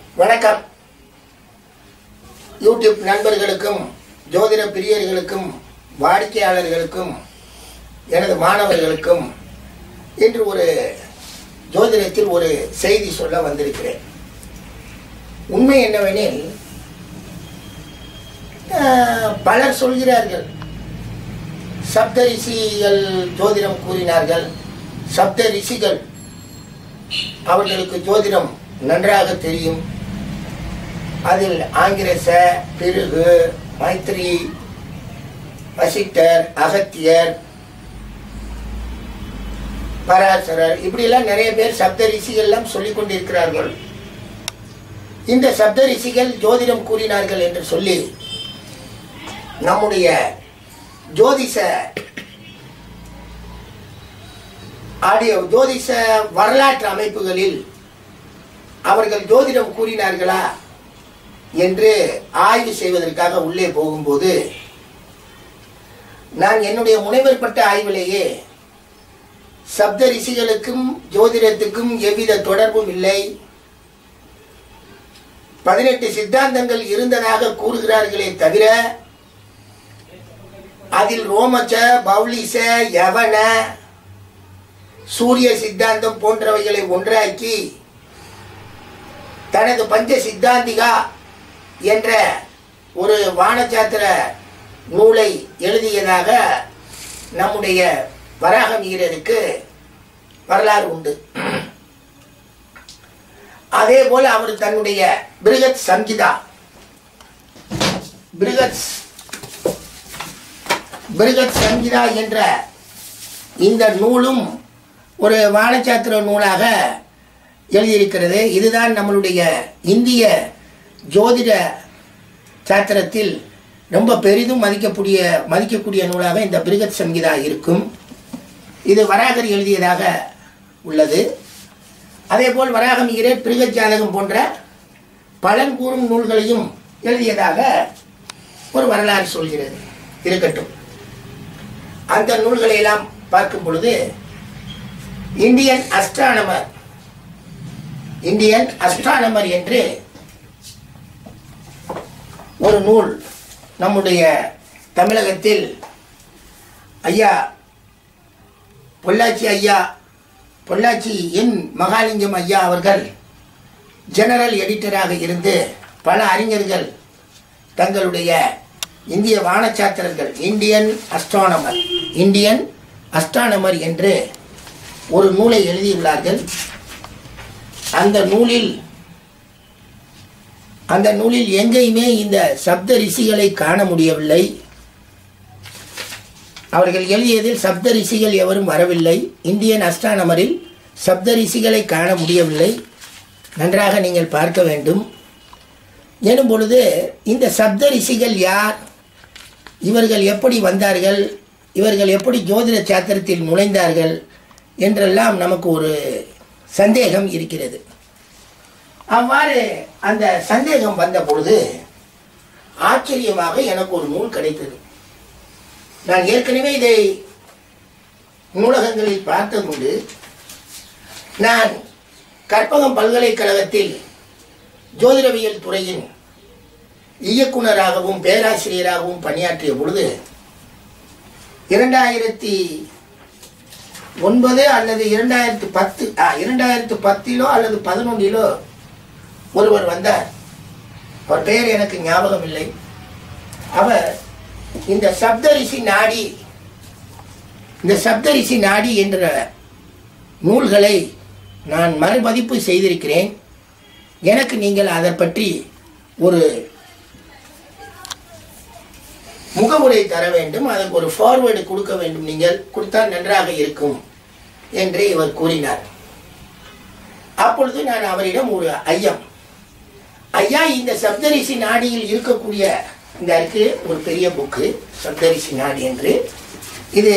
வணக்கம் யூடியூப் நண்பர்களுக்கும் ஜோதிட பிரியர்களுக்கும் வாடிக்கையாளர்களுக்கும் எனது மாணவர்களுக்கும் இன்று ஒரு ஜோதிடத்தில் ஒரு செய்தி சொல்ல வந்திருக்கிறேன் உண்மை என்னவெனில் ஆஹ், பலர் சொல்கிறார்கள் சப்த ரிஷிகள் ஜோதிடம் கூறினார்கள் சப்த ரிஷிகள் அவர்களுக்கு ஜோதிடம் நன்றாக தெரியும் அதில் ஆங்கிரச பிருகு மைத்ரி வசிட்டர் அகத்தியர் பராசரர் இப்படியெல்லாம் நிறைய பேர் சப்த ரிஷிகள்லாம் சொல்லிக் கொண்டிருக்கிறார்கள் இந்த சப்த ரிஷிகள் ஜோதிடம் கூறினார்கள் என்று சொல்லி நம்முடைய ஜோதிஷ ஆடியோ ஜோதிஷ வரலாற்று அமைப்புகளில் அவர்கள் ஜோதிடம் கூறினார்களா என்று ஆய்வு செய்வதற்காக உள்ளே போகும்போது நான் என்னுடைய முனைவர் பட்ட ஆய்விலேயே சப்த ரிஷிகளுக்கும் ஜோதிடத்துக்கும் எவ்வித தொடர்பும் இல்லை பதினெட்டு சித்தாந்தங்கள் இருந்ததாக கூறுகிறார்களே தவிர அதில் ரோமச்ச பௌலிச யவன சூரிய சித்தாந்தம் போன்றவைகளை ஒன்றாக்கி தனது பஞ்ச சித்தாந்திகா என்ற ஒரு வானசாத்திர நூலை எழுதியதாக நம்முடைய வராகமீரருக்கு வரலாறு உண்டு அதே போல அவர் தன்னுடைய பிருகத் சங்கீதா பிருகத் பிருகத் சங்கீதா என்ற இந்த நூலும் ஒரு வானசாத்திர நூலாக எழுதியிருக்கிறது இதுதான் நம்மளுடைய இந்திய ஜோதிட சாத்திரத்தில் ரொம்ப பெரிதும் மதிக்கக்கூடிய மதிக்கக்கூடிய நூலாக இந்த பிருகத் சங்கீதா இருக்கும் இது வராகர் எழுதியதாக உள்ளது அதேபோல் வராகமிகிரே பிருகத் ஜாதகம் போன்ற பலன் கூறும் நூல்களையும் எழுதியதாக ஒரு வரலாறு சொல்கிறது இருக்கட்டும் அந்த நூல்களை எல்லாம் பார்க்கும் பொழுது இந்தியன் அஸ்ட்ரானமர் இந்தியன் அஸ்ட்ரானமர் என்று ஒரு நூல் நம்முடைய தமிழகத்தில் ஐயா பொள்ளாச்சி ஐயா பொள்ளாச்சி என் மகாலிங்கம் ஐயா அவர்கள் ஜெனரல் எடிட்டராக இருந்து பல அறிஞர்கள் தங்களுடைய இந்திய வானச்சாத்திரர்கள் இந்தியன் அஸ்ட்ரானமர் இந்தியன் அஸ்ட்ரானமர் என்று ஒரு நூலை எழுதியுள்ளார்கள் அந்த நூலில் அந்த நூலில் எங்கேயுமே இந்த சப்த ரிஷிகளை காண முடியவில்லை அவர்கள் எழுதியதில் சப்த ரிஷிகள் எவரும் வரவில்லை இந்தியன் அஸ்ட்ரானமரில் சப்த ரிஷிகளை காண முடியவில்லை நன்றாக நீங்கள் பார்க்க வேண்டும் எனும் பொழுது இந்த சப்த ரிஷிகள் யார் இவர்கள் எப்படி வந்தார்கள் இவர்கள் எப்படி ஜோதிட சாத்திரத்தில் நுழைந்தார்கள் என்றெல்லாம் நமக்கு ஒரு சந்தேகம் இருக்கிறது அவ்வாறு அந்த சந்தேகம் வந்த பொழுது ஆச்சரியமாக எனக்கு ஒரு நூல் கிடைத்தது நான் ஏற்கனவே இதை நூலகங்களில் பார்த்ததுண்டு நான் கற்பகம் பல்கலைக்கழகத்தில் ஜோதிடவியல் துறையின் இயக்குனராகவும் பேராசிரியராகவும் பணியாற்றிய பொழுது இரண்டாயிரத்தி ஒன்பது அல்லது இரண்டாயிரத்து பத்து ஆ, இரண்டாயிரத்து பத்திலோ அல்லது பதினொன்றிலோ ஒருவர் வந்தார் அவர் பெயர் எனக்கு ஞாபகம் இல்லை அவர் இந்த சப்தரிஷி நாடி இந்த சப்தரிஷி நாடி என்ற நூல்களை நான் மறுபதிப்பு செய்திருக்கிறேன் எனக்கு நீங்கள் அதை பற்றி ஒரு முகவுரை தர வேண்டும் அதற்கு ஒரு ஃபார்வேர்டு கொடுக்க வேண்டும் நீங்கள் கொடுத்தால் நன்றாக இருக்கும் என்று இவர் கூறினார் அப்பொழுது நான் அவரிடம் ஒரு ஐயம் ஐயா இந்த சப்தரிஷி நாடியில் இருக்கக்கூடிய இந்த இருக்கு ஒரு பெரிய புக்கு சப்தரிஷி நாடி என்று இது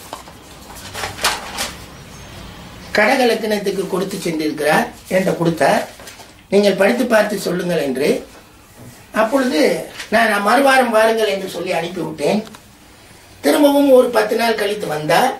கடகலக்கணத்துக்கு கொடுத்து சென்றிருக்கிறார் என்கிட்ட கொடுத்தார் நீங்கள் படித்து பார்த்து சொல்லுங்கள் என்று அப்பொழுது நான் மறுவாரம் வாருங்கள் என்று சொல்லி அனுப்பிவிட்டேன் திரும்பவும் ஒரு பத்து நாள் கழித்து வந்தார்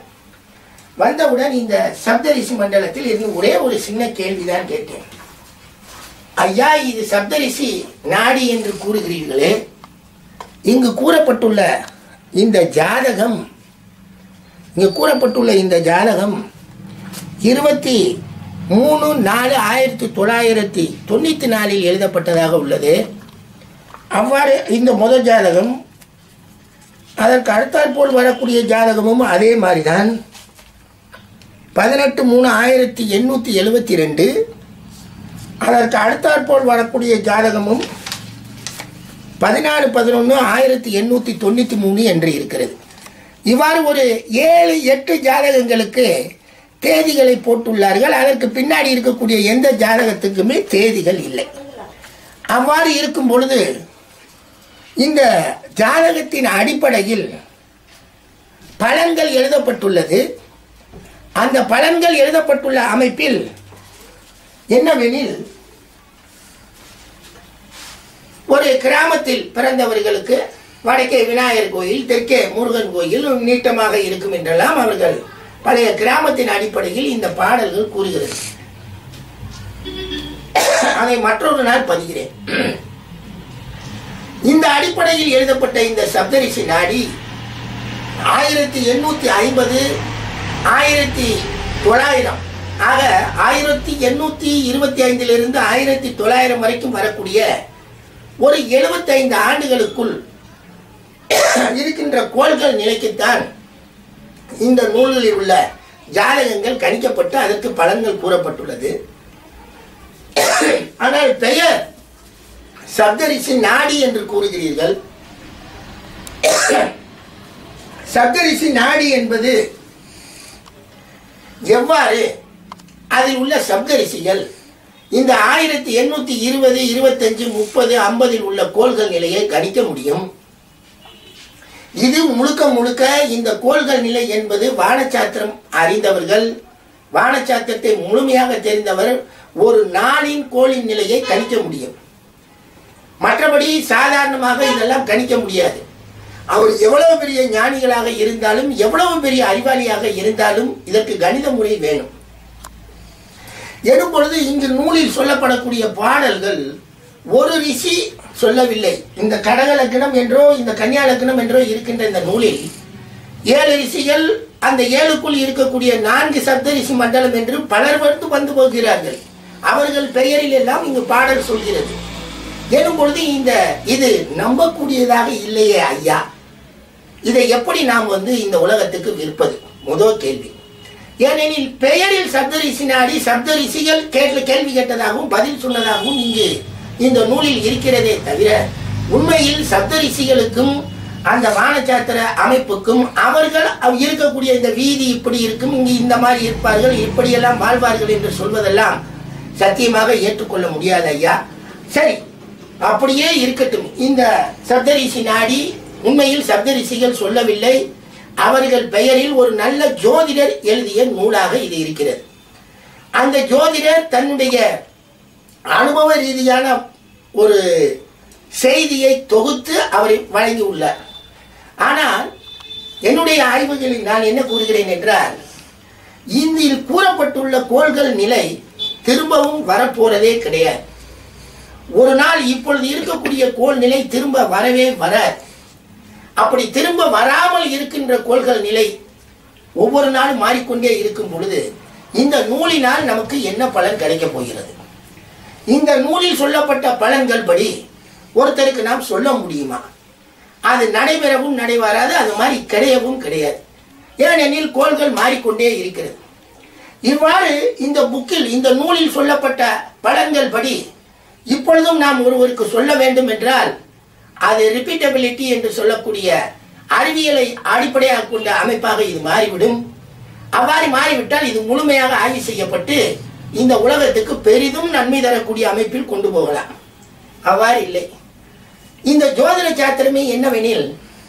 வந்தவுடன் இந்த சப்தரிஷி மண்டலத்தில் இருந்து ஒரே ஒரு சின்ன கேள்விதான் கேட்டேன் ஐயா இது சப்தரிசி நாடி என்று கூறுகிறீர்களே இங்கு கூறப்பட்டுள்ள இந்த ஜாதகம் இங்கு கூறப்பட்டுள்ள இந்த ஜாதகம் இருபத்தி மூணு நாலு ஆயிரத்தி தொள்ளாயிரத்தி தொண்ணூற்றி நாலில் எழுதப்பட்டதாக உள்ளது அவ்வாறு இந்த முதல் ஜாதகம் அதற்கு அடுத்தாற்போல் வரக்கூடிய ஜாதகமும் அதே மாதிரி தான் பதினெட்டு மூணு ஆயிரத்தி எண்ணூற்றி எழுபத்தி ரெண்டு அதற்கு அடுத்தாற்போல் வரக்கூடிய ஜாதகமும் பதினாலு பதினொன்று ஆயிரத்தி எண்ணூற்றி தொண்ணூற்றி மூணு என்று இருக்கிறது இவ்வாறு ஒரு ஏழு எட்டு ஜாதகங்களுக்கு தேதிகளை போட்டுள்ளார்கள் அதற்கு பின்னாடி இருக்கக்கூடிய எந்த ஜாதகத்துக்குமே தேதிகள் இல்லை அவ்வாறு இருக்கும் பொழுது இந்த ஜாதகத்தின் அடிப்படையில் பலன்கள் எழுதப்பட்டுள்ளது அந்த பலன்கள் எழுதப்பட்டுள்ள அமைப்பில் என்னவெனில் ஒரு கிராமத்தில் பிறந்தவர்களுக்கு வடக்கே விநாயகர் கோயில் தெற்கே முருகன் கோயில் நீட்டமாக இருக்கும் என்றெல்லாம் அவர்கள் பழைய கிராமத்தின் அடிப்படையில் இந்த பாடல்கள் கூறுகிறது அதை மற்றொரு நாள் பதிகிறேன் இந்த அடிப்படையில் எழுதப்பட்ட இந்த சப்தரிசி நாடி ஆயிரத்தி எண்ணூத்தி ஐம்பது ஆயிரத்தி தொள்ளாயிரம் ஆக ஆயிரத்தி எண்ணூத்தி இருபத்தி ஐந்திலிருந்து ஆயிரத்தி தொள்ளாயிரம் வரைக்கும் வரக்கூடிய ஒரு எழுபத்தைந்து ஆண்டுகளுக்குள் இருக்கின்ற கோள்கள் நிலைக்குத்தான் இந்த நூல்களில் உள்ள ஜாதகங்கள் கணிக்கப்பட்டு அதற்கு பலன்கள் கூறப்பட்டுள்ளது ஆனால் பெயர் சப்தரிசி நாடி என்று கூறுகிறீர்கள் சப்தரிசி நாடி என்பது எவ்வாறு அதில் உள்ள சப்தரிசிகள் இந்த ஆயிரத்தி எண்ணூத்தி இருபது இருபத்தஞ்சு முப்பது ஐம்பதில் உள்ள கோள்கள் நிலையை கணிக்க முடியும் இது முழுக்க முழுக்க இந்த கோள்கள் நிலை என்பது வானசாத்திரம் அறிந்தவர்கள் வானசாத்திரத்தை முழுமையாக தெரிந்தவர் ஒரு நாளின் கோளின் நிலையை கணிக்க முடியும் மற்றபடி சாதாரணமாக இதெல்லாம் கணிக்க முடியாது அவர் எவ்வளவு பெரிய ஞானிகளாக இருந்தாலும் எவ்வளவு பெரிய அறிவாளியாக இருந்தாலும் இதற்கு கணித முறை வேணும் எனும் பொழுது இங்கு நூலில் சொல்லப்படக்கூடிய பாடல்கள் ஒரு ரிஷி சொல்லவில்லை இந்த கடக லக்னம் என்றோ இந்த கன்னியா லக்னம் என்றோ இருக்கின்ற இந்த நூலில் ஏழு ரிஷிகள் அந்த ஏழுக்குள் இருக்கக்கூடிய நான்கு சப்த ரிஷி மண்டலம் என்று பலர் வந்து வந்து போகிறார்கள் அவர்கள் பெயரில் எல்லாம் இங்கு பாடல் சொல்கிறது எனும் பொழுது இந்த இது நம்பக்கூடியதாக இல்லையே ஐயா இதை எப்படி நாம் வந்து இந்த உலகத்துக்கு விற்பது முதல் கேள்வி ஏனெனில் பெயரில் சப்தரிசி நாடி சப்தரிசிகள் கேட்ட கேள்வி கேட்டதாகவும் பதில் சொன்னதாகவும் இங்கு இந்த நூலில் இருக்கிறதே தவிர உண்மையில் சப்தரிசிகளுக்கும் அந்த வானச்சாத்திர அமைப்புக்கும் அவர்கள் அவ் இருக்கக்கூடிய இந்த வீதி இப்படி இருக்கும் இங்கு இந்த மாதிரி இருப்பார்கள் இப்படியெல்லாம் வாழ்வார்கள் என்று சொல்வதெல்லாம் சத்தியமாக ஏற்றுக்கொள்ள முடியாது ஐயா சரி அப்படியே இருக்கட்டும் இந்த சப்தரிசி நாடி உண்மையில் சப்தரிசிகள் சொல்லவில்லை அவர்கள் பெயரில் ஒரு நல்ல ஜோதிடர் எழுதிய நூலாக இது இருக்கிறது அந்த ஜோதிடர் தன்னுடைய அனுபவ ரீதியான ஒரு செய்தியை தொகுத்து அவர் வழங்கியுள்ளார் ஆனால் என்னுடைய ஆய்வுகளில் நான் என்ன கூறுகிறேன் என்றால் இந்தியில் கூறப்பட்டுள்ள கோள்கள் நிலை திரும்பவும் வரப்போறதே கிடையாது ஒரு நாள் இப்பொழுது இருக்கக்கூடிய கோள் நிலை திரும்ப வரவே வராது அப்படி திரும்ப வராமல் இருக்கின்ற கோள்கள் நிலை ஒவ்வொரு நாளும் மாறிக்கொண்டே இருக்கும் பொழுது இந்த நூலினால் நமக்கு என்ன பலன் கிடைக்கப் போகிறது இந்த நூலில் சொல்லப்பட்ட பலன்கள் படி ஒருத்தருக்கு நாம் சொல்ல முடியுமா அது நடைபெறவும் நடைபெறாது அது மாதிரி கிடையவும் கிடையாது ஏனெனில் கோள்கள் மாறிக்கொண்டே இருக்கிறது இவ்வாறு இந்த புக்கில் இந்த நூலில் சொல்லப்பட்ட பலன்கள் படி இப்பொழுதும் நாம் ஒருவருக்கு சொல்ல வேண்டும் என்றால் அது ரிப்பீட்டபிலிட்டி என்று சொல்லக்கூடிய அறிவியலை அடிப்படையாக கொண்ட அமைப்பாக இது மாறிவிடும் அவ்வாறு மாறிவிட்டால் இது முழுமையாக ஆய்வு செய்யப்பட்டு இந்த உலகத்துக்கு பெரிதும் நன்மை தரக்கூடிய அமைப்பில் கொண்டு போகலாம் அவ்வாறு இல்லை இந்த ஜோதிட சாத்திரமே என்னவெனில்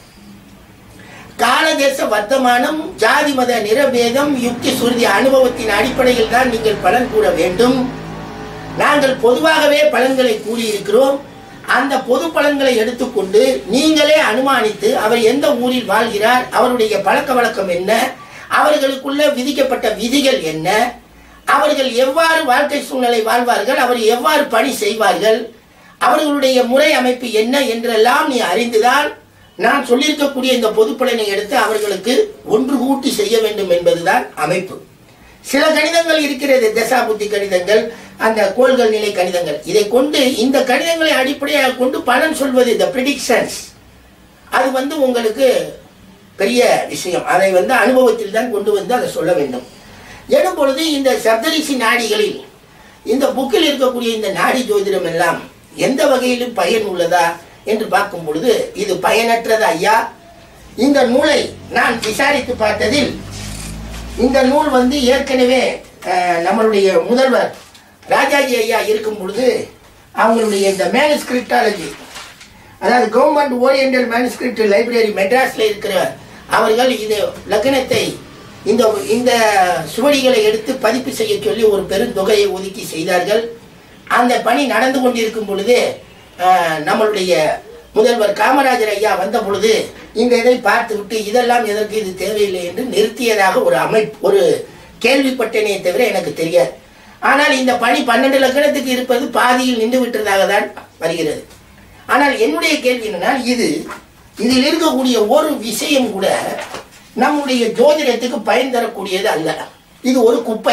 காலதேச வர்த்தமானம் ஜாதி மத நிறபேதம் யுக்தி சுருதி அனுபவத்தின் அடிப்படையில் தான் நீங்கள் பலன் கூற வேண்டும் நாங்கள் பொதுவாகவே பலன்களை கூறியிருக்கிறோம் அந்த பொது பலன்களை எடுத்துக்கொண்டு நீங்களே அனுமானித்து அவர் எந்த ஊரில் வாழ்கிறார் அவருடைய பழக்க வழக்கம் என்ன அவர்களுக்குள்ள விதிக்கப்பட்ட விதிகள் என்ன அவர்கள் எவ்வாறு வாழ்க்கை சூழ்நிலை வாழ்வார்கள் அவர் எவ்வாறு பணி செய்வார்கள் அவர்களுடைய முறை அமைப்பு என்ன என்றெல்லாம் நீ அறிந்துதான் நான் சொல்லியிருக்கக்கூடிய இந்த பொதுப்பலனை எடுத்து அவர்களுக்கு ஒன்று கூட்டி செய்ய வேண்டும் என்பதுதான் அமைப்பு சில கணிதங்கள் இருக்கிறது தசாபுத்தி கணிதங்கள் அந்த கோள்கள் நிலை கணிதங்கள் இதை கொண்டு இந்த கணிதங்களை அடிப்படையாக கொண்டு பலன் சொல்வது இந்த ப்ரிடிக்ஷன்ஸ் அது வந்து உங்களுக்கு பெரிய விஷயம் அதை வந்து அனுபவத்தில் தான் கொண்டு வந்து அதை சொல்ல வேண்டும் எனும் பொழுது இந்த சப்தரிசி நாடிகளில் இந்த புக்கில் இருக்கக்கூடிய இந்த நாடி ஜோதிடம் எல்லாம் எந்த வகையிலும் பயன் உள்ளதா என்று பார்க்கும் பொழுது இது பயனற்றது ஐயா இந்த நூலை நான் விசாரித்து பார்த்ததில் இந்த நூல் வந்து ஏற்கனவே அஹ், நம்மளுடைய முதல்வர் ராஜாஜி ஐயா இருக்கும் பொழுது அவங்களுடைய இந்த மேனுஸ்கிரிப்டாலஜி அதாவது கவர்மெண்ட் ஓரியண்டல் மேனுஸ்கிரிப்ட் லைப்ரரி மெட்ராஸில் இருக்கிற அவர்கள் இது லக்னத்தை இந்த இந்த சுவடிகளை எடுத்து பதிப்பு செய்ய சொல்லி ஒரு பெருந்தொகையை ஒதுக்கி செய்தார்கள் அந்த பணி நடந்து கொண்டிருக்கும் பொழுது அஹ், நம்மளுடைய முதல்வர் காமராஜர் ஐயா வந்த பொழுது இந்த இதை பார்த்துவிட்டு இதெல்லாம் எதற்கு இது தேவையில்லை என்று நிறுத்தியதாக ஒரு அமைப்பு ஒரு கேள்விப்பட்டேனே தவிர எனக்கு தெரியாது ஆனால் இந்த பணி பன்னெண்டு லக்கணத்துக்கு இருப்பது பாதியில் நின்று விட்டதாக தான் வருகிறது ஆனால் என்னுடைய கேள்வி என்னன்னா இது இதில் இருக்கக்கூடிய ஒரு விஷயம் கூட நம்முடைய ஜோதிடத்துக்கு பயன் தரக்கூடியது அல்ல இது ஒரு குப்பை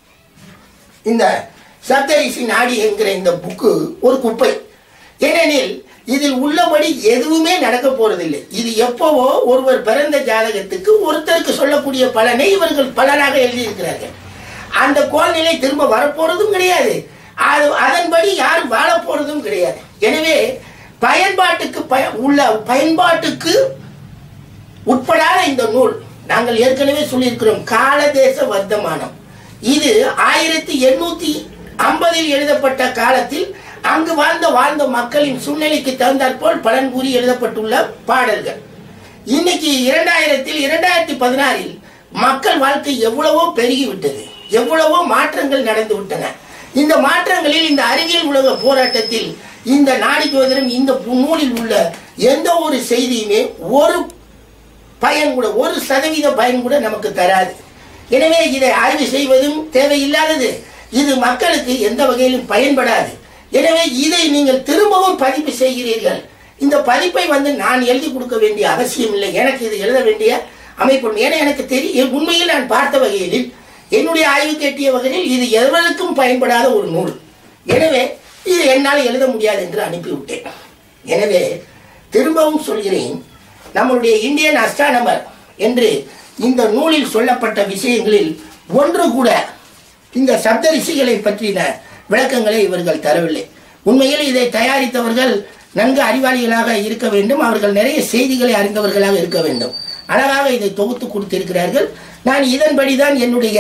இந்த சப்தரிசி நாடி என்கிற இந்த புக்கு ஒரு குப்பை ஏனெனில் இதில் உள்ளபடி எதுவுமே நடக்க போறதில்லை இது எப்பவோ ஒருவர் பிறந்த ஜாதகத்துக்கு ஒருத்தருக்கு சொல்லக்கூடிய பலனை இவர்கள் பலனாக எழுதியிருக்கிறார்கள் அந்த கோல்நிலை திரும்ப வரப்போறதும் கிடையாது அது அதன்படி யாரும் வாழ போறதும் கிடையாது எனவே பயன்பாட்டுக்கு பய உள்ள பயன்பாட்டுக்கு உட்படாத இந்த நூல் நாங்கள் ஏற்கனவே சொல்லியிருக்கிறோம் காலதேச வர்த்தமானம் இது ஆயிரத்தி எண்ணூத்தி ஐம்பதில் எழுதப்பட்ட காலத்தில் அங்கு வாழ்ந்த வாழ்ந்த மக்களின் சூழ்நிலைக்கு தகுந்தாற்போல் பலன் கூறி எழுதப்பட்டுள்ள பாடல்கள் இன்னைக்கு இரண்டாயிரத்தில் இரண்டாயிரத்தி பதினாறில் மக்கள் வாழ்க்கை எவ்வளவோ பெருகிவிட்டது எவ்வளவோ மாற்றங்கள் நடந்து விட்டன இந்த மாற்றங்களில் இந்த அறிவியல் உலக போராட்டத்தில் இந்த நாடி ஜோதிடம் இந்த நூலில் உள்ள எந்த ஒரு செய்தியுமே ஒரு பயன் கூட ஒரு சதவீத பயன் கூட நமக்கு தராது எனவே இதை ஆய்வு செய்வதும் தேவையில்லாதது இது மக்களுக்கு எந்த வகையிலும் பயன்படாது எனவே இதை நீங்கள் திரும்பவும் பதிப்பு செய்கிறீர்கள் இந்த பதிப்பை வந்து நான் எழுதி கொடுக்க வேண்டிய அவசியம் இல்லை எனக்கு இது எழுத வேண்டிய அமைப்பு ஏன்னா எனக்கு தெரியும் உண்மையில் நான் பார்த்த வகையில் என்னுடைய ஆய்வு கேட்டிய வகையில் இது எவருக்கும் பயன்படாத ஒரு நூல் எனவே இது என்னால் எழுத முடியாது என்று அனுப்பிவிட்டேன் எனவே திரும்பவும் சொல்கிறேன் நம்மளுடைய இந்தியன் அஸ்ட்ரானமர் என்று இந்த நூலில் சொல்லப்பட்ட விஷயங்களில் ஒன்று கூட இந்த சப்தரிஷிகளை பற்றின விளக்கங்களை இவர்கள் தரவில்லை உண்மையில் இதை தயாரித்தவர்கள் நன்கு அறிவாளிகளாக இருக்க வேண்டும் அவர்கள் நிறைய செய்திகளை அறிந்தவர்களாக இருக்க வேண்டும் அழகாக இதை தொகுத்து கொடுத்திருக்கிறார்கள் நான் இதன்படி தான் என்னுடைய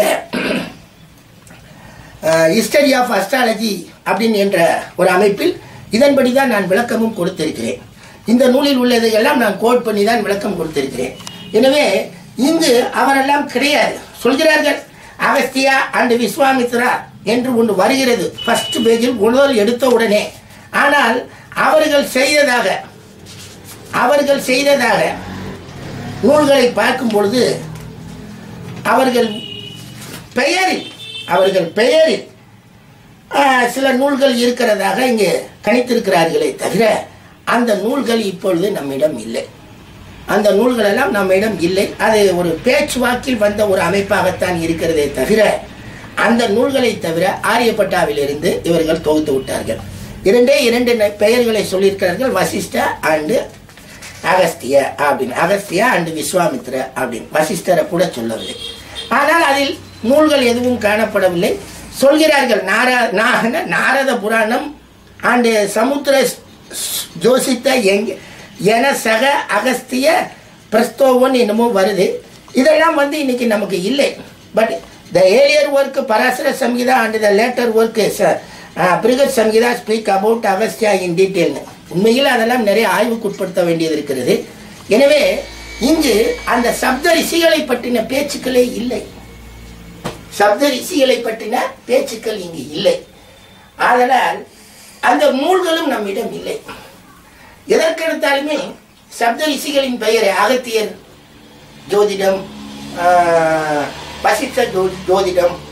ஹிஸ்டரி ஆஃப் அஸ்ட்ராலஜி அப்படின்னு என்ற ஒரு அமைப்பில் இதன்படி தான் நான் விளக்கமும் கொடுத்திருக்கிறேன் இந்த நூலில் உள்ளதையெல்லாம் நான் கோட் பண்ணி தான் விளக்கம் கொடுத்திருக்கிறேன் எனவே இங்கு அவரெல்லாம் கிடையாது சொல்கிறார்கள் அகஸ்தியா அண்ட் விஸ்வாமித்ரா என்று ஒன்று வருகிறது ஃபர்ஸ்ட் பேஜில் முதல் எடுத்த உடனே ஆனால் அவர்கள் செய்ததாக அவர்கள் செய்ததாக நூல்களை பார்க்கும் பொழுது அவர்கள் பெயரில் அவர்கள் பெயரில் ஆஹ், சில நூல்கள் இருக்கிறதாக இங்கே கணித்திருக்கிறார்களே தவிர அந்த நூல்கள் இப்பொழுது நம்மிடம் இல்லை அந்த நூல்கள் எல்லாம் நம்மிடம் இல்லை அது ஒரு பேச்சுவாக்கில் வந்த ஒரு அமைப்பாகத்தான் இருக்கிறதே தவிர அந்த நூல்களை தவிர ஆரியப்பட்டாவிலிருந்து இவர்கள் தொகுத்து விட்டார்கள் இரண்டே இரண்டு ந- பெயர்களை சொல்லியிருக்கிறார்கள் வசிஷ்ட அண்டு அகஸ்திய அப்படின்னு அகஸ்தியா அண்டு விஸ்வாமித்ர அப்படின்னு வசிஷ்டரை கூட சொல்லவில்லை ஆனால் அதில் நூல்கள் எதுவும் காணப்படவில்லை சொல்கிறார்கள் நாரா நா- நாரத புராணம் அண்டு சமுத்திர ஸ்- ஜோசித்த எங் என சக அகஸ்திய பிரஸ்தோவன் என்னமோ வருது இதெல்லாம் வந்து இன்னைக்கு நமக்கு இல்லை but the earlier work Parasara Samhita and the later work Brihat Samhita speak about Agastya in டீட்டெயில்னு உண்மையில் அதெல்லாம் நிறைய ஆய்வுக்கு உட்படுத்த வேண்டியது இருக்கிறது எனவே இங்கு அந்த சப்த ரிஷிகளை பற்றின பேச்சுக்களே இல்லை சப்த ரிஷிகளை பற்றின பேச்சுக்கள் இங்கு இல்லை ஆதலால் அந்த நூல்களும் நம்மிடம் இல்லை எதற்கெடுத்தாலுமே சப்த ரிஷிகளின் பெயரை அகத்தியர் ஜோதிடம் ஆஹ், வசிஷ்ட ஜோ ஜோதிடம்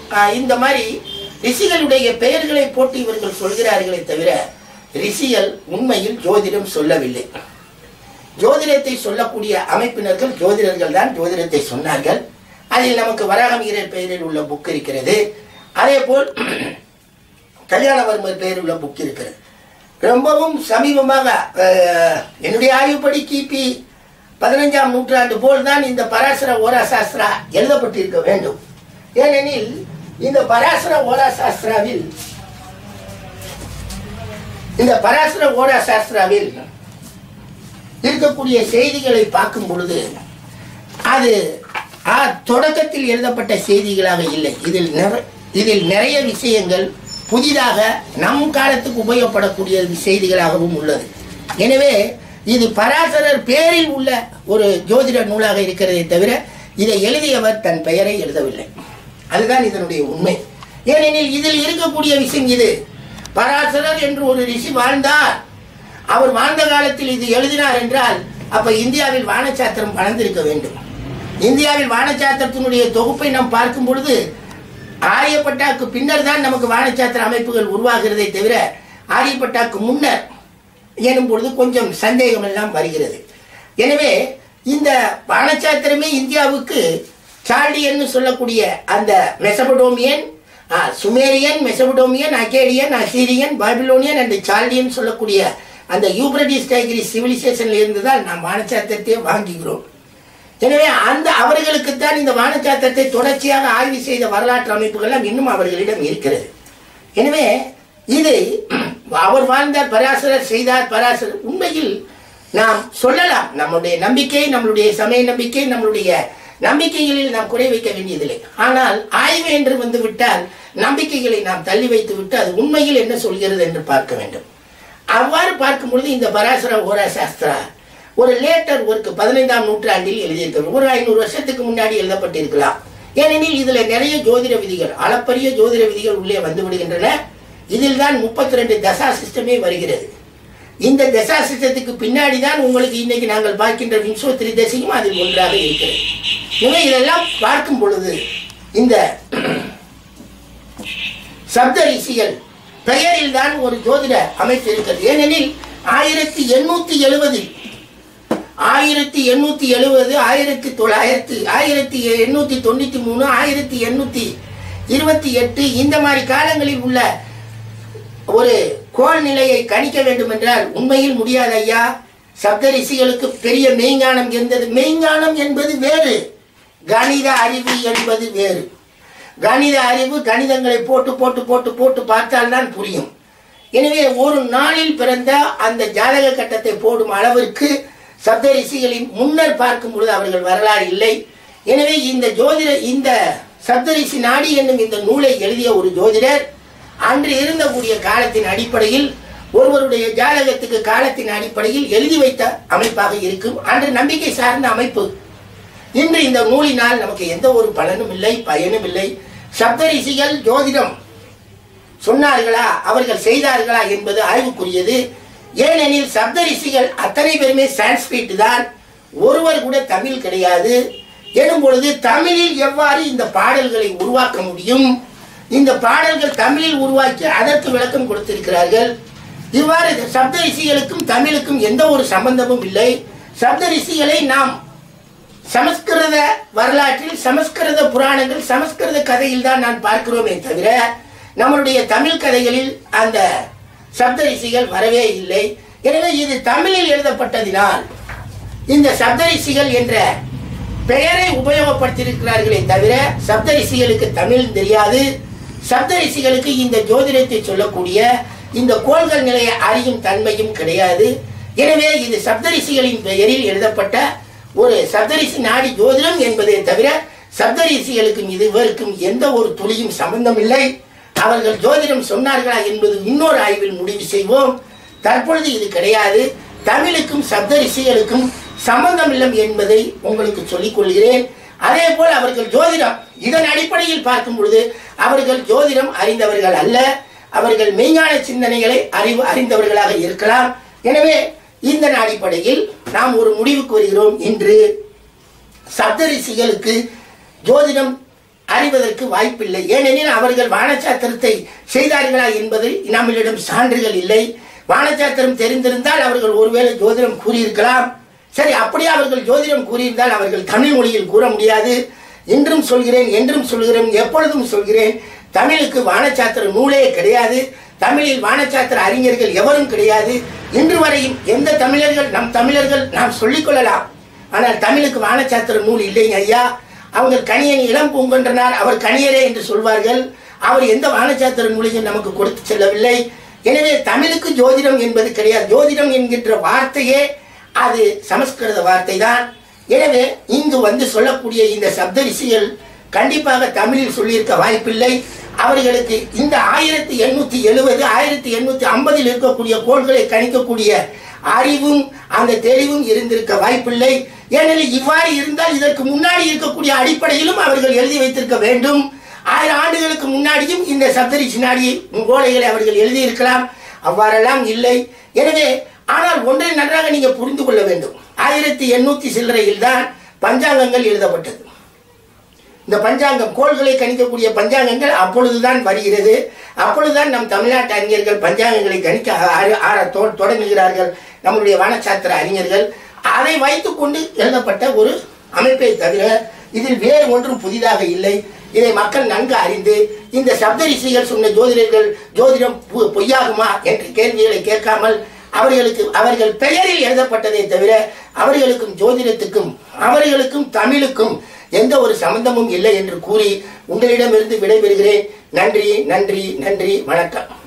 ஆஹ், இந்த மாதிரி ரிஷிகளுடைய பெயர்களை போட்டு இவர்கள் சொல்கிறார்களே தவிர ரிஷிகள் உண்மையில் ஜோதிடம் சொல்லவில்லை ஜோதிடத்தை சொல்லக்கூடிய அமைப்பினர்கள் ஜோதிடர்கள் தான் ஜோதிடத்தை சொன்னார்கள் அதில் நமக்கு வராகமிகரர் பெயரில் உள்ள புக் இருக்கிறது அதே போல் கல்யாணவர்மர் பெயரில் உள்ள புக் இருக்கிறது ரொம்பவும் சமீபமாக அஹ், என்னுடைய ஆய்வுப்படி கிபி பதினஞ்சாம் நூற்றாண்டு போல் தான் இந்த பராசர ஓரா சாஸ்திரா எழுதப்பட்டிருக்க வேண்டும் ஏனெனில் இந்த பராசர ஓரா சாஸ்திராவில் இந்த பராசர ஓரா சாஸ்திராவில் இருக்கக்கூடிய செய்திகளை பார்க்கும் பொழுது அது ஆ, தொடக்கத்தில் எழுதப்பட்ட செய்திகளாக இல்லை இதில் நிற- இதில் நிறைய விஷயங்கள் புதிதாக நம் காலத்துக்கு உபயோகப்படக்கூடிய செய்திகளாகவும் உள்ளது எனவே இது பராசரர் பேரில் உள்ள ஒரு ஜோதிட நூலாக இருக்கிறதே தவிர இதை எழுதியவர் தன் பெயரை எழுதவில்லை அதுதான் இதனுடைய உண்மை ஏனெனில் இதில் இருக்கக்கூடிய விஷயம் இது பராசரர் என்று ஒரு ரிஷி வாழ்ந்தார் அவர் வாழ்ந்த காலத்தில் இது எழுதினார் என்றால் அப்ப இந்தியாவில் வானசாத்திரம் வளர்ந்திருக்க வேண்டும் இந்தியாவில் வானசாத்திரத்தினுடைய தொகுப்பை நாம் பார்க்கும் பொழுது ஆரியப்பட்டாக்கு பின்னர் தான் நமக்கு வானசாத்திர அமைப்புகள் உருவாகிறதே தவிர ஆரியப்பட்டாக்கு முன்னர் எனும் பொழுது கொஞ்சம் சந்தேகம் எல்லாம் வருகிறது எனவே இந்த வானசாத்திரமே இந்தியாவுக்கு சால்டியன் சொல்லக்கூடிய அந்த மெசபடோமியன் ஆ, Sumerian Mesopotamian Akkadian Assyrian Babylonian and Chaldean சொல்லக்கூடிய அந்த யூப்ரடிஸ் டைகிரி சிவிலைசேஷன்ல இருந்து தான் நாம் வானசாத்திரத்தையே வாங்குகிறோம் எனவே அந்த அவர்களுக்குத்தான் இந்த வானசாத்திரத்தை தொடர்ச்சியாக ஆய்வு செய்த வரலாற்று அமைப்புகள் இன்னும் அவர்களிடம் இருக்கிறது எனவே இது அவர் வாழ்ந்தார் பராசரர் செய்தார் பராசரர் உண்மையில் நாம் சொல்லலாம் நம்முடைய நம்பிக்கை நம்மளுடைய சமய நம்பிக்கை நம்மளுடைய நம்பிக்கைகளில் நாம் குறை வைக்க வேண்டியதில்லை ஆனால் ஆய்வு என்று வந்து விட்டால் நம்பிக்கைகளை நாம் தள்ளி வைத்து விட்டு அது உண்மையில் என்ன சொல்கிறது என்று பார்க்க வேண்டும் அவ்வாறு பார்க்கும் பொழுது இந்த பராசர ஓரா சாஸ்திரா ஒரு லேட்டர் ஒர்க் பதினைந்தாம் நூற்றாண்டில் எழுதியிருக்கிறது ஒரு ஐநூறு வருஷத்துக்கு முன்னாடி எழுதப்பட்டிருக்கலாம் ஏனெனில் இதுல நிறைய ஜோதிட விதிகள் அளப்பரிய ஜோதிட விதிகள் உள்ளே வந்து விடுகின்றன இதில் தான் முப்பத்தி ரெண்டு தசா சிஸ்டமே வருகிறது இந்த தசா சிஸ்டத்துக்கு பின்னாடி தான் உங்களுக்கு இன்னைக்கு நாங்கள் பார்க்கின்ற விம்சோத்திரி தசையும் அதில் ஒன்றாக இருக்கிறது எனவே இதெல்லாம் பார்க்கும் பொழுது இந்த சப்த ரிஷிகள் பெயரில் தான் ஒரு ஜோதிட அமைப்பு இருக்கிறது ஏனெனில் ஆயிரத்தி எண்ணூத்தி எழுபதில் ஆயிரத்தி எண்ணூத்தி எழுபது ஆயிரத்தி தொள்ளாயிரத்தி ஆயிரத்தி எண்ணூத்தி தொண்ணூத்தி மூணு ஆயிரத்தி எண்ணூத்தி இருபத்தி எட்டு இந்த மாதிரி காலங்களில் உள்ள ஒரு கோள் நிலையை கணிக்க வேண்டும் என்றால் உண்மையில் முடியாது ஐயா சப்த ரிஷிகளுக்கு பெரிய மெய்ஞானம் இருந்தது மெய்ஞானம் என்பது வேறு கணித அறிவு என்பது வேறு கணித அறிவு கணிதங்களை போட்டு போட்டு போட்டு போட்டு பார்த்தால்தான் புரியும் எனவே ஒரு நாளில் பிறந்த அந்த ஜாதக கட்டத்தை போடும் அளவிற்கு சப்த ரிஷிகளின் முன்னர் பார்க்கும் பொழுது அவர்கள் வரலாறு இல்லை எனவே இந்த ஜோதிட இந்த சப்தரிஷி நாடி என்னும் இந்த நூலை எழுதிய ஒரு ஜோதிடர் அன்று இருந்தக்கூடிய காலத்தின் அடிப்படையில் ஒருவருடைய ஜாதகத்துக்கு காலத்தின் அடிப்படையில் எழுதி வைத்த அமைப்பாக இருக்கும் அன்று நம்பிக்கை சார்ந்த அமைப்பு இன்று இந்த நூலினால் நமக்கு எந்த ஒரு பலனும் இல்லை பயனும் இல்லை சப்தரிஷிகள் ஜோதிடம் சொன்னார்களா அவர்கள் செய்தார்களா என்பது ஆய்வுக்குரியது ஏனெனில் சப்தரிஷிகள் அத்தனை பேருமே சான்ஸ்கிரிட் தான் ஒருவர் கூட தமிழ் கிடையாது எனும் பொழுது தமிழில் எவ்வாறு இந்த பாடல்களை உருவாக்க முடியும் இந்த பாடல்கள் தமிழில் உருவாக்கி அதற்கு விளக்கம் கொடுத்திருக்கிறார்கள் இவ்வாறு சப்த ரிஷிகளுக்கும் தமிழுக்கும் எந்த ஒரு சம்பந்தமும் இல்லை சப்த ரிஷிகளை நாம் சமஸ்கிருத வரலாற்றில் சமஸ்கிருத புராணங்கள் சமஸ்கிருத கதையில் தான் நான் பார்க்கிறோமே தவிர நம்மளுடைய தமிழ் கதைகளில் அந்த சப்த ரிஷிகள் வரவே இல்லை எனவே இது தமிழில் எழுதப்பட்டதினால் இந்த சப்த ரிஷிகள் என்ற பெயரை உபயோகப்படுத்தியிருக்கிறார்களே தவிர சப்த ரிஷிகளுக்கு தமிழ் தெரியாது சப்த ரிஷிகளுக்கு இந்த ஜோதிடத்தை சொல்லக்கூடிய இந்த கோள்கள் நிலையை அறியும் தன்மையும் கிடையாது எனவே இது சப்தரிஷிகளின் பெயரில் எழுதப்பட்ட ஒரு சப்தரிஷி நாடி ஜோதிடம் என்பதை தவிர சப்தரிஷிகளுக்கும் இதுவருக்கும் எந்த ஒரு துளியும் சம்பந்தம் இல்லை அவர்கள் ஜோதிடம் சொன்னார்களா என்பது இன்னொரு ஆய்வில் முடிவு செய்வோம் தற்பொழுது இது கிடையாது தமிழுக்கும் சப்த ரிஷிகளுக்கும் சம்பந்தம் இல்லை என்பதை உங்களுக்கு சொல்லிக் கொள்கிறேன் அதே போல் அவர்கள் ஜோதிடம் இதன் அடிப்படையில் பார்க்கும் பொழுது அவர்கள் ஜோதிடம் அறிந்தவர்கள் அல்ல அவர்கள் மெய்ஞான சிந்தனைகளை அறிவு அறிந்தவர்களாக இருக்கலாம் எனவே இந்த அடிப்படையில் நாம் ஒரு முடிவுக்கு வருகிறோம் இன்று சப்த ரிஷிகளுக்கு ஜோதிடம் அறிவதற்கு வாய்ப்பில்லை ஏனெனில் அவர்கள் வானசாத்திரத்தை செய்தார்களா என்பது நம்மளிடம் சான்றுகள் இல்லை வானசாத்திரம் தெரிந்திருந்தால் அவர்கள் ஒருவேளை ஜோதிடம் கூறியிருக்கலாம் சரி அப்படியே அவர்கள் ஜோதிடம் கூறியிருந்தால் அவர்கள் தமிழ் மொழியில் கூற முடியாது இன்றும் சொல்கிறேன் என்றும் சொல்கிறேன் எப்பொழுதும் சொல்கிறேன் தமிழுக்கு வானசாத்திர நூலே கிடையாது தமிழில் வானசாத்திர அறிஞர்கள் எவரும் கிடையாது இன்று வரையும் எந்த தமிழர்கள் நம் தமிழர்கள் நாம் சொல்லிக் கொள்ளலாம் ஆனால் தமிழுக்கு வானசாத்திர நூல் இல்லைங்க ஐயா அவங்க கணியன் இளம் பூங்கொன்றனார் அவர் கணியரே என்று சொல்வார்கள் அவர் எந்த வானசாத்திர நூலையும் நமக்கு கொடுத்து செல்லவில்லை எனவே தமிழுக்கு ஜோதிடம் என்பது கிடையாது ஜோதிடம் என்கின்ற வார்த்தையே அது சமஸ்கிருத வார்த்தை தான் எனவே இங்கு வந்து சொல்லக்கூடிய இந்த சப்த ரிஷிகள் கண்டிப்பாக தமிழில் சொல்லியிருக்க வாய்ப்பில்லை அவர்களுக்கு இந்த ஆயிரத்தி எண்ணூத்தி எழுபது ஆயிரத்தி எண்ணூத்தி ஐம்பதில் இருக்கக்கூடிய கோள்களை கணிக்கக்கூடிய அறிவும் அந்த தெளிவும் இருந்திருக்க வாய்ப்பில்லை ஏனெனில் இவ்வாறு இருந்தால் இதற்கு முன்னாடி இருக்கக்கூடிய அடிப்படையிலும் அவர்கள் எழுதி வைத்திருக்க வேண்டும் ஆயிரம் ஆண்டுகளுக்கு முன்னாடியும் இந்த சப்தரிஷி நாடி கோலைகளை அவர்கள் எழுதியிருக்கலாம் அவ்வாறெல்லாம் இல்லை எனவே ஆனால் ஒன்றை நன்றாக நீங்க புரிந்து கொள்ள வேண்டும் ஆயிரத்தி எண்ணூத்தி சில்லறையில் தான் பஞ்சாங்கங்கள் எழுதப்பட்டது இந்த பஞ்சாங்கம் கோள்களை கணிக்கக்கூடிய பஞ்சாங்கங்கள் அப்பொழுதுதான் வருகிறது அப்பொழுதுதான் நம் தமிழ்நாட்டு அறிஞர்கள் பஞ்சாங்கங்களை கணிக்க ஆர- ஆர தொ- தொடங்குகிறார்கள் நம்முடைய வானசாத்திர அறிஞர்கள் அதை வைத்துக்கொண்டு எழுதப்பட்ட ஒரு அமைப்பை தவிர இதில் வேறு ஒன்றும் புதிதாக இல்லை இதை மக்கள் நன்கு அறிந்து இந்த சப்தரிஷிகள் சொன்ன ஜோதிடர்கள் ஜோதிடம் பொ- பொய்யாகுமா என்ற கேள்விகளை கேட்காமல் அவர்களுக்கு அவர்கள் பெயரில் எழுதப்பட்டதை தவிர அவர்களுக்கும் ஜோதிடத்துக்கும் அவர்களுக்கும் தமிழுக்கும் எந்த ஒரு சம்பந்தமும் இல்லை என்று கூறி உங்களிடமிருந்து விடைபெறுகிறேன் நன்றி நன்றி நன்றி வணக்கம்